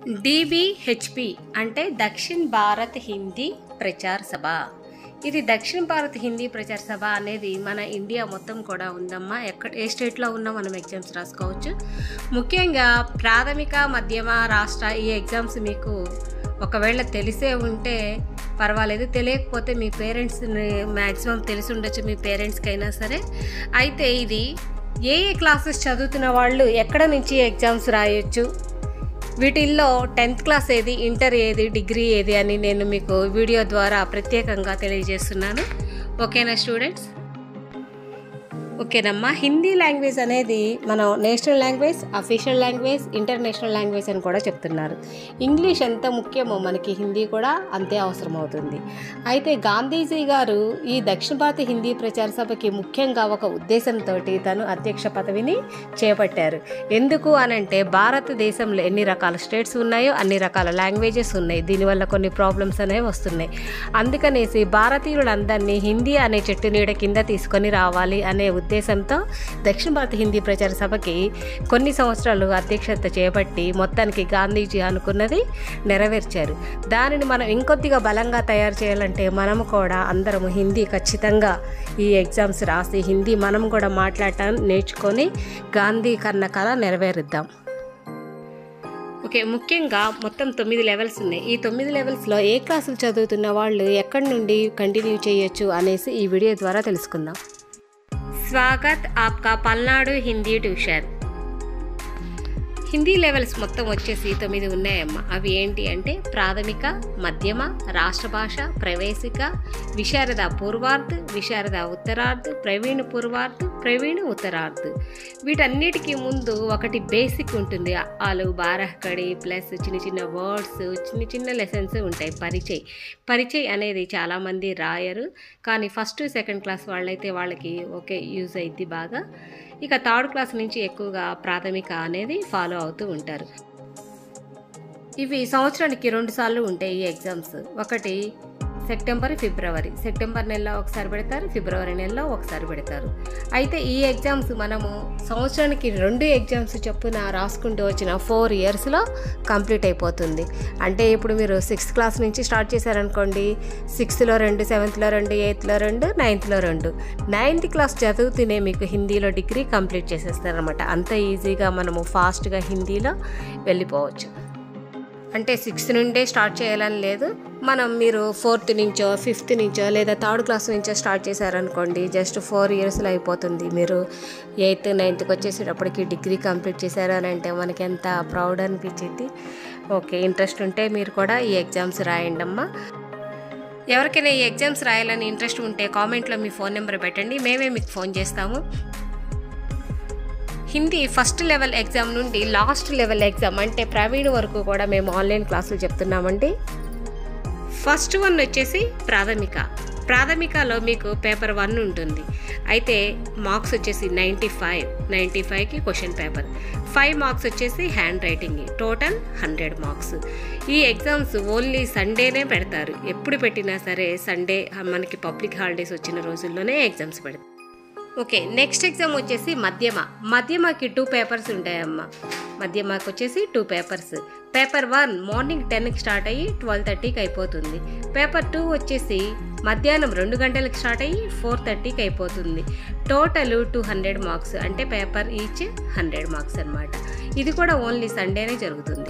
డిబిహెచ్పి అంటే దక్షిణ్ భారత్ హిందీ ప్రచార సభ ఇది దక్షిణ భారత్ హిందీ ప్రచార సభ అనేది మన ఇండియా మొత్తం కూడా ఉందమ్మా ఎక్కడ ఏ స్టేట్లో ఉన్నా మనం ఎగ్జామ్స్ రాసుకోవచ్చు ముఖ్యంగా ప్రాథమిక మధ్యమ రాష్ట్ర ఈ ఎగ్జామ్స్ మీకు ఒకవేళ తెలిసే ఉంటే పర్వాలేదు తెలియకపోతే మీ పేరెంట్స్ మ్యాక్సిమం తెలిసి ఉండొచ్చు మీ పేరెంట్స్కి అయినా సరే అయితే ఇది ఏ ఏ క్లాసెస్ చదువుతున్న వాళ్ళు ఎక్కడ నుంచి ఎగ్జామ్స్ రాయొచ్చు వీటిల్లో టెన్త్ క్లాస్ ఏది ఇంటర్ ఏది డిగ్రీ ఏది అని నేను మీకు వీడియో ద్వారా ప్రత్యేకంగా తెలియజేస్తున్నాను ఓకేనా స్టూడెంట్స్ ఓకేనమ్మా హిందీ లాంగ్వేజ్ అనేది మనం national language official language international language అని కూడా చెప్తున్నారు ఇంగ్లీష్ ఎంత ముఖ్యమో మనకి హిందీ కూడా అంతే అవసరం అవుతుంది అయితే గాంధీజీ గారు ఈ దక్షిణ భారత హిందీ ప్రచార సభకి ముఖ్యంగా ఒక ఉద్దేశంతో తను అధ్యక్ష పదవిని చేపట్టారు ఎందుకు అనంటే భారతదేశంలో ఎన్ని రకాల స్టేట్స్ ఉన్నాయో అన్ని రకాల లాంగ్వేజెస్ ఉన్నాయి దీనివల్ల కొన్ని ప్రాబ్లమ్స్ అనేవి వస్తున్నాయి అందుకనేసి భారతీయులందరినీ హిందీ అనే చెట్టు నీడ కింద తీసుకొని రావాలి అనే ఉద్దేశంతో దక్షిణ భారత హిందీ ప్రచార సభకి కొన్ని సంవత్సరాలు అధ్యక్షత చేపట్టి మొత్తానికి గాంధీజీ అనుకున్నది నెరవేర్చారు దానిని మనం ఇంకొద్దిగా బలంగా తయారు చేయాలంటే మనము కూడా అందరము హిందీ ఖచ్చితంగా ఈ ఎగ్జామ్స్ రాసి హిందీ మనం కూడా మాట్లాడటం నేర్చుకొని గాంధీ కన్న కళ నెరవేరుద్దాం ఓకే ముఖ్యంగా మొత్తం తొమ్మిది లెవెల్స్ ఉన్నాయి ఈ తొమ్మిది లెవెల్స్లో ఏ క్లాసులు చదువుతున్న వాళ్ళు ఎక్కడి నుండి కంటిన్యూ చేయొచ్చు అనేసి ఈ వీడియో ద్వారా తెలుసుకుందాం స్వాగత్ ఆప్కా పల్నాడు హిందీ ట్యూషన్ హిందీ లెవెల్స్ మొత్తం వచ్చేసి తొమ్మిది ఉన్నాయమ్మా అవి ఏంటి అంటే ప్రాథమిక మధ్యమ రాష్ట్ర భాష ప్రవేశిక విశారద పూర్వార్ధ్ విశారద ఉత్తరార్ధ్ ప్రవీణ్ పూర్వార్ధ్ ప్రవీణ్ ఉత్తరార్ధ్ వీటన్నిటికీ ముందు ఒకటి బేసిక్ ఉంటుంది ఆలు బారహకడి ప్లస్ చిన్న చిన్న వర్డ్స్ చిన్న చిన్న లెసన్స్ ఉంటాయి పరిచయ్ పరిచయ్ అనేది చాలామంది రాయరు కానీ ఫస్ట్ సెకండ్ క్లాస్ వాళ్ళైతే వాళ్ళకి ఓకే యూజ్ అయింది బాగా ఇక థర్డ్ క్లాస్ నుంచి ఎక్కువగా ప్రాథమిక అనేది ఫాలో అవుతూ ఉంటారు ఇవి సంవత్సరానికి రెండు సార్లు ఉంటాయి ఈ ఎగ్జామ్స్ ఒకటి సెప్టెంబర్ ఫిబ్రవరి సెప్టెంబర్ నెలలో ఒకసారి పెడతారు ఫిబ్రవరి నెలలో ఒకసారి పెడతారు అయితే ఈ ఎగ్జామ్స్ మనము సంవత్సరానికి రెండు ఎగ్జామ్స్ చొప్పున రాసుకుంటూ వచ్చిన ఫోర్ ఇయర్స్లో కంప్లీట్ అయిపోతుంది అంటే ఇప్పుడు మీరు సిక్స్త్ క్లాస్ నుంచి స్టార్ట్ చేశారనుకోండి సిక్స్త్లో రెండు సెవెంత్లో రెండు ఎయిత్లో రెండు నైన్త్లో రెండు నైన్త్ క్లాస్ చదువుతూనే మీకు హిందీలో డిగ్రీ కంప్లీట్ చేసేస్తారనమాట అంత ఈజీగా మనము ఫాస్ట్గా హిందీలో వెళ్ళిపోవచ్చు అంటే సిక్స్త్ నుండే స్టార్ట్ చేయాలని లేదు మనం మీరు ఫోర్త్ నుంచో ఫిఫ్త్ నుంచో లేదా థర్డ్ క్లాస్ నుంచో స్టార్ట్ చేశారనుకోండి జస్ట్ ఫోర్ ఇయర్స్లో అయిపోతుంది మీరు ఎయిత్ నైన్త్కి వచ్చేసేటప్పటికి డిగ్రీ కంప్లీట్ చేశారు అని అంటే మనకి ఎంత ప్రౌడ్ అనిపించింది ఓకే ఇంట్రెస్ట్ ఉంటే మీరు కూడా ఈ ఎగ్జామ్స్ రాయండి అమ్మా ఎవరికైనా ఈ ఎగ్జామ్స్ రాయాలని ఇంట్రెస్ట్ ఉంటే కామెంట్లో మీ ఫోన్ నెంబర్ పెట్టండి మేమే మీకు ఫోన్ చేస్తాము హిందీ ఫస్ట్ లెవెల్ ఎగ్జామ్ నుండి లాస్ట్ లెవెల్ ఎగ్జామ్ అంటే ప్రవీణ్ వరకు కూడా మేము ఆన్లైన్ క్లాసులు చెప్తున్నామండి ఫస్ట్ వన్ వచ్చేసి ప్రాథమిక ప్రాథమికలో మీకు పేపర్ వన్ ఉంటుంది అయితే మార్క్స్ వచ్చేసి నైంటీ ఫైవ్ నైంటీ ఫైవ్కి క్వశ్చన్ పేపర్ ఫైవ్ మార్క్స్ వచ్చేసి handwriting total hundred marks ఈ ఎగ్జామ్స్ ఓన్లీ సండేనే పెడతారు ఎప్పుడు పెట్టినా సరే సండే మనకి పబ్లిక్ హాలిడేస్ వచ్చిన రోజుల్లోనే ఎగ్జామ్స్ పెడతారు ఓకే నెక్స్ట్ ఎగ్జామ్ వచ్చేసి మధ్యమ మధ్యమకి టూ పేపర్స్ ఉంటాయమ్మా మధ్యమకి వచ్చేసి two papers paper one morning టెన్కి స్టార్ట్ అయ్యి ట్వెల్వ్ థర్టీకి అయిపోతుంది పేపర్ టూ వచ్చేసి మధ్యాహ్నం రెండు గంటలకు స్టార్ట్ అయ్యి ఫోర్ థర్టీకి అయిపోతుంది టోటల్ టూ హండ్రెడ్ మార్క్స్ అంటే పేపర్ ఈచ్ హండ్రెడ్ మార్క్స్ అనమాట ఇది కూడా ఓన్లీ సండేనే జరుగుతుంది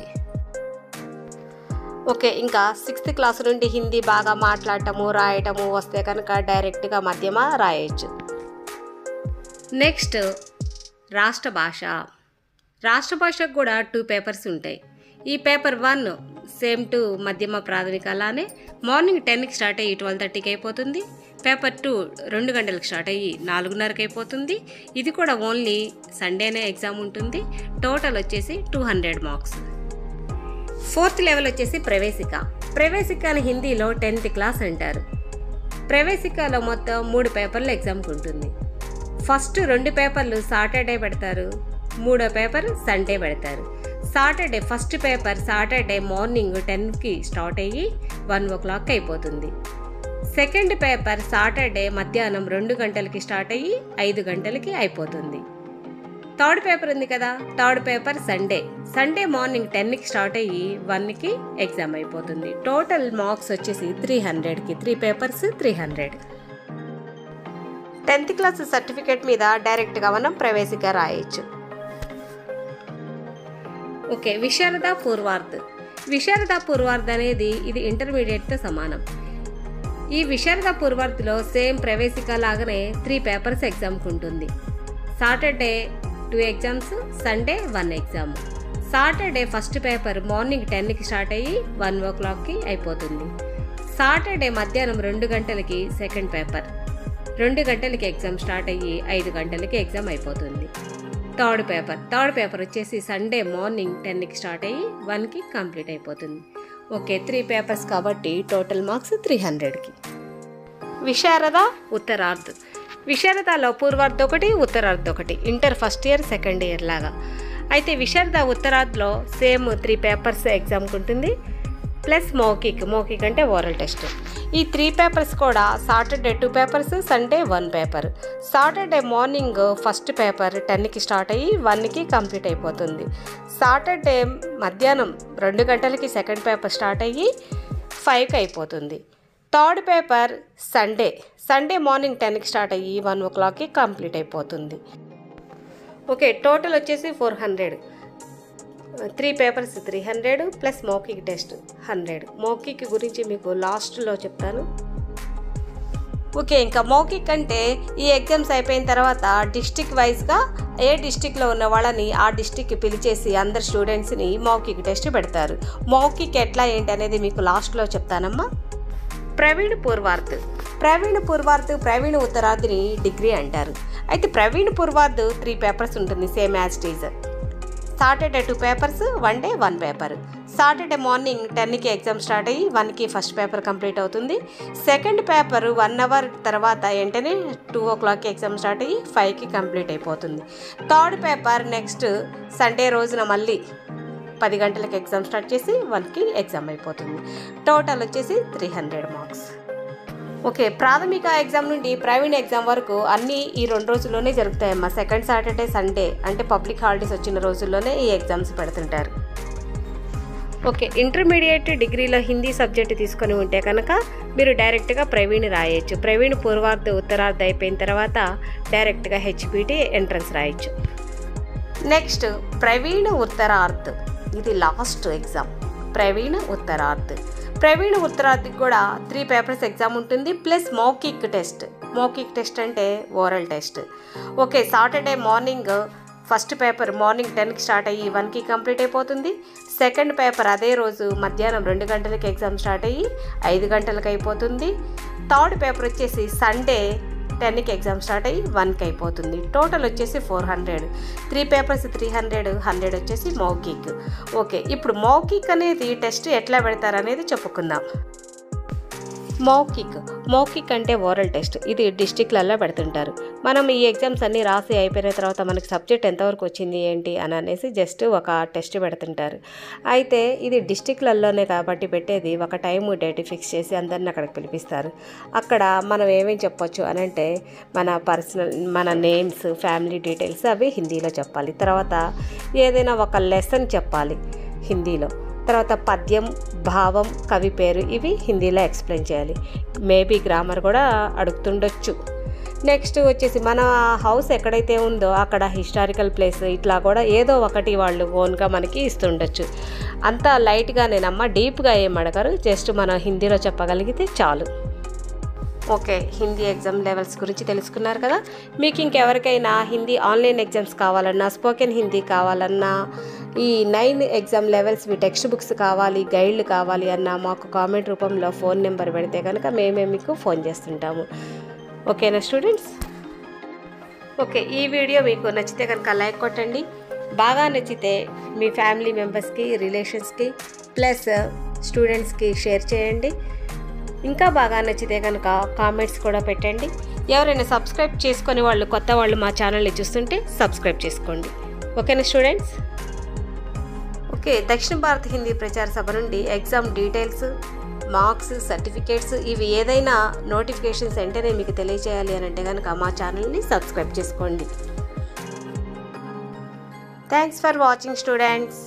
ఓకే ఇంకా సిక్స్త్ క్లాస్ నుండి హిందీ బాగా మాట్లాడటము రాయటము వస్తే కనుక డైరెక్ట్గా మధ్యమ రాయొచ్చు నెక్స్ట్ రాష్ట్ర భాష రాష్ట్ర భాషకు కూడా టూ పేపర్స్ ఉంటాయి ఈ పేపర్ వన్ సేమ్ టు మధ్యమ ప్రాథమిక అలానే మార్నింగ్ టెన్కి స్టార్ట్ అయ్యి ట్వెల్వ్ థర్టీకి అయిపోతుంది పేపర్ టూ రెండు గంటలకు స్టార్ట్ అయ్యి నాలుగున్నరకి అయిపోతుంది ఇది కూడా ఓన్లీ సండేనే ఎగ్జామ్ ఉంటుంది టోటల్ వచ్చేసి two hundred marks fourth level వచ్చేసి ప్రవేశిక ప్రవేశిక అని హిందీలో టెన్త్ క్లాస్ అంటారు ప్రవేశికలో మొత్తం మూడు పేపర్లు ఎగ్జామ్కి ఉంటుంది ఫస్ట్ రెండు పేపర్లు సాటర్డే పెడతారు మూడో పేపర్ సండే పెడతారు Saturday first paper Saturday morning టెన్కి స్టార్ట్ అయ్యి వన్ ఓ క్లాక్ అయిపోతుంది సెకండ్ పేపర్ సాటర్డే మధ్యాహ్నం రెండు గంటలకి స్టార్ట్ అయ్యి ఐదు గంటలకి అయిపోతుంది థర్డ్ పేపర్ ఉంది కదా third paper Sunday Sunday morning టెన్కి స్టార్ట్ అయ్యి వన్కి ఎగ్జామ్ అయిపోతుంది టోటల్ మార్క్స్ వచ్చేసి త్రీ హండ్రెడ్కి three papers three hundred tenth class certificate మీద డైరెక్ట్గా మనం ప్రవేశిక రాయొచ్చు ఓకే విశారద పూర్వార్ధ్ విశారద పూర్వార్ధ్ అనేది ఇది ఇంటర్మీడియట్తో సమానం ఈ విశారద పూర్వార్ధిలో సేమ్ ప్రవేశిక లాగానే త్రీ పేపర్స్ ఎగ్జామ్కి ఉంటుంది Saturday two exams Sunday one exam Saturday first paper morning టెన్కి స్టార్ట్ అయ్యి వన్ ఓ క్లాక్కి అయిపోతుంది సాటర్డే మధ్యాహ్నం రెండు గంటలకి సెకండ్ పేపర్ రెండు గంటలకి ఎగ్జామ్ స్టార్ట్ అయ్యి ఐదు గంటలకి ఎగ్జామ్ అయిపోతుంది థర్డ్ పేపర్ థర్డ్ పేపర్ వచ్చేసి సండే మార్నింగ్ టెన్కి స్టార్ట్ అయ్యి వన్కి కంప్లీట్ అయిపోతుంది ఓకే త్రీ పేపర్స్ కాబట్టి టోటల్ మార్క్స్ త్రీ హండ్రెడ్కి విశారద ఉత్తరార్ధ్ విశారదలో పూర్వార్ధ్ ఒకటి ఉత్తరార్ధ్ ఒకటి inter first year second year లాగా అయితే విశారద ఉత్తరార్ధ్లో సేమ్ త్రీ పేపర్స్ ఎగ్జామ్కి ఉంటుంది ప్లస్ మౌకిక్ మౌకిక్ అంటే ఓరల్ టెస్ట్ ఈ త్రీ పేపర్స్ కూడా Saturday two papers Sunday one paper Saturday morning first paper టెన్కి స్టార్ట్ అయ్యి వన్కి కంప్లీట్ అయిపోతుంది సాటర్డే మధ్యాహ్నం రెండు గంటలకి సెకండ్ పేపర్ స్టార్ట్ అయ్యి ఫైవ్కి అయిపోతుంది third paper Sunday Sunday morning టెన్కి స్టార్ట్ అయ్యి వన్ ఓ క్లాక్కి కంప్లీట్ అయిపోతుంది ఓకే టోటల్ వచ్చేసి four hundred three papers three hundred plus మౌకిక్ టెస్ట్ హండ్రెడ్ మౌకిక్ గురించి మీకు లాస్ట్లో చెప్తాను ఓకే ఇంకా మౌకిక్ అంటే ఈ ఎగ్జామ్స్ అయిపోయిన తర్వాత డిస్టిక్ వైజ్గా ఏ డిస్టిక్లో ఉన్న వాళ్ళని ఆ డిస్టిక్కి పిలిచేసి అందరు స్టూడెంట్స్ని మౌకిక్ టెస్ట్ పెడతారు మౌకిక్ ఎట్లా ఏంటి అనేది మీకు లాస్ట్లో చెప్తానమ్మా ప్రవీణ్ పూర్వార్త్ ప్రవీణ్ పూర్వార్త్ ప్రవీణ్ ఉత్తరార్ధిని డిగ్రీ అంటారు అయితే ప్రవీణ్ పూర్వార్త్ త్రీ పేపర్స్ ఉంటుంది సేమ్ యాజ్ టీజర్ Saturday two papers one day one paper Saturday morning టెన్కి ఎగ్జామ్ స్టార్ట్ అయ్యి వన్కి ఫస్ట్ పేపర్ కంప్లీట్ అవుతుంది సెకండ్ పేపర్ వన్ అవర్ తర్వాత వెంటనే టూ ఓ క్లాక్కి ఎగ్జామ్ స్టార్ట్ అయ్యి ఫైవ్కి కంప్లీట్ అయిపోతుంది థర్డ్ పేపర్ నెక్స్ట్ సండే రోజున మళ్ళీ పది గంటలకు ఎగ్జామ్ స్టార్ట్ చేసి వన్కి ఎగ్జామ్ అయిపోతుంది టోటల్ వచ్చేసి three hundred marks okay Prathamik exam నుండి ప్రైవేట్ ఎగ్జామ్ వరకు అన్నీ ఈ రెండు రోజుల్లోనే జరుగుతాయమ్మా సెకండ్ సాటర్డే సండే అంటే పబ్లిక్ హాలిడేస్ వచ్చిన రోజుల్లోనే ఈ ఎగ్జామ్స్ పెడుతుంటారు ఓకే ఇంటర్మీడియట్ డిగ్రీలో హిందీ సబ్జెక్ట్ తీసుకొని ఉంటే కనుక మీరు డైరెక్ట్గా ప్రవీణ్ రాయొచ్చు ప్రవీణ్ పూర్వార్ధ ఉత్తరార్ధ అయిపోయిన తర్వాత డైరెక్ట్గా హెచ్పిటి ఎంట్రన్స్ రాయొచ్చు నెక్స్ట్ ప్రవీణ్ ఉత్తరార్ధ్ ఇది లాస్ట్ ఎగ్జామ్ ప్రవీణ్ ఉత్తరార్ధ్ ప్రవీణ్ ఉత్తరార్ధికి కూడా త్రీ పేపర్స్ ఎగ్జామ్ ఉంటుంది ప్లస్ మౌకిక్ టెస్ట్ మౌకిక్ టెస్ట్ అంటే oral test okay Saturday morning first paper morning టెన్కి స్టార్ట్ అయ్యి వన్కి కంప్లీట్ అయిపోతుంది సెకండ్ పేపర్ అదే రోజు మధ్యాహ్నం రెండు గంటలకి ఎగ్జామ్ స్టార్ట్ అయ్యి ఐదు గంటలకు అయిపోతుంది థర్డ్ పేపర్ వచ్చేసి సండే టెన్కి ఎగ్జామ్ స్టార్ట్ అయ్యి వన్కి అయిపోతుంది టోటల్ వచ్చేసి four hundred three papers three hundred hundred వచ్చేసి మౌకిక్ ఓకే ఇప్పుడు మౌకిక్ అనేది టెస్ట్ ఎట్లా పెడతారు అనేది చెప్పుకుందాం మౌకిక్ మౌకిక్ అంటే ఓరల్ టెస్ట్ ఇది డిస్టిక్లలో పెడుతుంటారు మనం ఈ ఎగ్జామ్స్ అన్నీ రాసి అయిపోయిన తర్వాత మనకి సబ్జెక్ట్ ఎంతవరకు వచ్చింది ఏంటి అని అనేసి జస్ట్ ఒక టెస్ట్ పెడుతుంటారు అయితే ఇది డిస్టిక్లలోనే కాబట్టి పెట్టేది ఒక టైము డేట్ ఫిక్స్ చేసి అందరిని అక్కడికి పిలిపిస్తారు అక్కడ మనం ఏమేమి చెప్పొచ్చు అని అంటే మన పర్సనల్ మన నేమ్స్ ఫ్యామిలీ డీటెయిల్స్ అవి హిందీలో చెప్పాలి తర్వాత ఏదైనా ఒక లెసన్ చెప్పాలి హిందీలో తర్వాత పద్యం భావం కవి పేరు ఇవి హిందీలో ఎక్స్ప్లెయిన్ చేయాలి మేబీ గ్రామర్ కూడా అడుగుతుండొచ్చు నెక్స్ట్ వచ్చేసి మన హౌస్ ఎక్కడైతే ఉందో అక్కడ హిస్టారికల్ ప్లేస్ ఇట్లా కూడా ఏదో ఒకటి వాళ్ళు ఓన్గా మనకి ఇస్తుండొచ్చు అంత లైట్గా నేనమ్మ డీప్గా ఏం అడగరు జస్ట్ మనం హిందీలో చెప్పగలిగితే చాలు ఓకే హిందీ ఎగ్జామ్ లెవెల్స్ గురించి తెలుసుకున్నారు కదా మీకు ఇంకెవరికైనా హిందీ ఆన్లైన్ ఎగ్జామ్స్ కావాలన్నా స్పోకెన్ హిందీ కావాలన్నా ఈ నైన్ ఎగ్జామ్ లెవెల్స్ మీ టెక్స్ట్ బుక్స్ కావాలి గైడ్లు కావాలి అన్న మాకు కామెంట్ రూపంలో ఫోన్ నెంబర్ పెడితే కనుక మేమే మీకు ఫోన్ చేస్తుంటాము ఓకేనా స్టూడెంట్స్ ఓకే ఈ వీడియో మీకు నచ్చితే కనుక లైక్ కొట్టండి బాగా నచ్చితే మీ ఫ్యామిలీ మెంబర్స్కి రిలేషన్స్కి ప్లస్ స్టూడెంట్స్కి షేర్ చేయండి ఇంకా బాగా నచ్చితే కనుక కామెంట్స్ కూడా పెట్టండి ఎవరైనా సబ్స్క్రైబ్ చేసుకొని వాళ్ళు కొత్త వాళ్ళు మా ఛానల్ని చూస్తుంటే సబ్స్క్రైబ్ చేసుకోండి ఓకేనా స్టూడెంట్స్ ఓకే దక్షిణ భారత హిందీ ప్రచార సభ నుండి ఎగ్జామ్ డీటెయిల్స్ మార్క్స్ సర్టిఫికేట్స్ ఇవి ఏదైనా నోటిఫికేషన్స్ వెంటనే మీకు తెలియచేయాలి అని అంటే కనుక మా ఛానల్ని సబ్స్క్రైబ్ చేసుకోండి థ్యాంక్స్ ఫర్ వాచింగ్ స్టూడెంట్స్